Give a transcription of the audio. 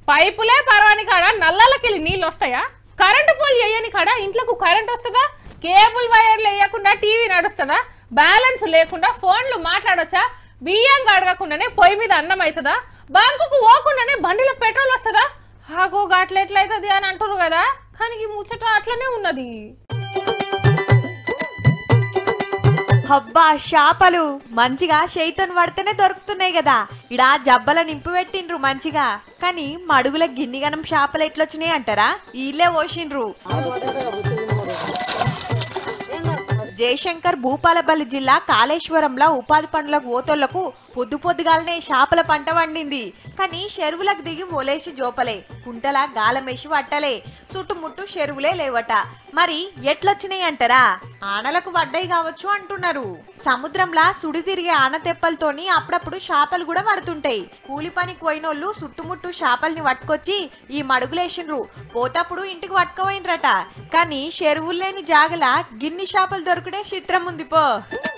పైపులే పర్వాని కాడ నల్లలకెళ్ళి నీళ్ళు వస్తాయా కరెంటు పోల్ వేయని కాడ ఇంట్లోకి కరెంట్ వస్తుందా కేబుల్ వైర్లు వేయకుండా టీవీ నడుస్తుందా బ్యాలెన్స్ లేకుండా ఫోన్లు మాట్లాడొచ్చా బియ్యం కడగకుండానే పొయ్యి మీద అన్నం అవుతుందా బంకుకు పోకుండానే బండిలో పెట్రోల్ వస్తుందా ఆగో అట్లా ఎట్లయితుంది అని అంటారు కదా కానీ ఈ ముచ్చట అట్లనే ఉన్నది అబ్బా చేపలు మంచిగా షైతన్ పడితేనే దొరుకుతున్నాయి కదా ఇడా జబ్బల నింపు పెట్టిండ్రు మంచిగా కానీ మడుగుల గిన్నిగనం చేపలు ఎట్లొచ్చినాయి అంటారా వీళ్ళే పోసిండ్రు జయశంకర్ భూపాలపల్లి జిల్లా కాళేశ్వరంలో ఉపాధి పనులకు ఓతోళ్లకు పొద్దు పొద్దుగాలనే చేపల పంట వండింది కానీ చెరువులకు దిగి ఒలేసి జోపలే కుంటల గాలమేసి పట్టలే చుట్టుముట్టు చెరువులే లేవట మరి ఎట్లొచ్చినాయి అంటారా ఆనలకు వడ్డాయి కావచ్చు అంటున్నారు సముద్రంలా సుడి తిరిగే ఆన తెప్పలతోని అప్పుడప్పుడు చేపలు కూడా పడుతుంటాయి కూలి పనికి పోయినోళ్ళు చుట్టుముట్టు చేపల్ని పట్టుకొచ్చి ఈ మడుగులేసిండ్రు పోతప్పుడు ఇంటికి పట్టుకోపోయినరట కానీ చెరువులు లేని జాగల గిన్ని చేపలు దొరుకుడే చిత్రం ఉంది పో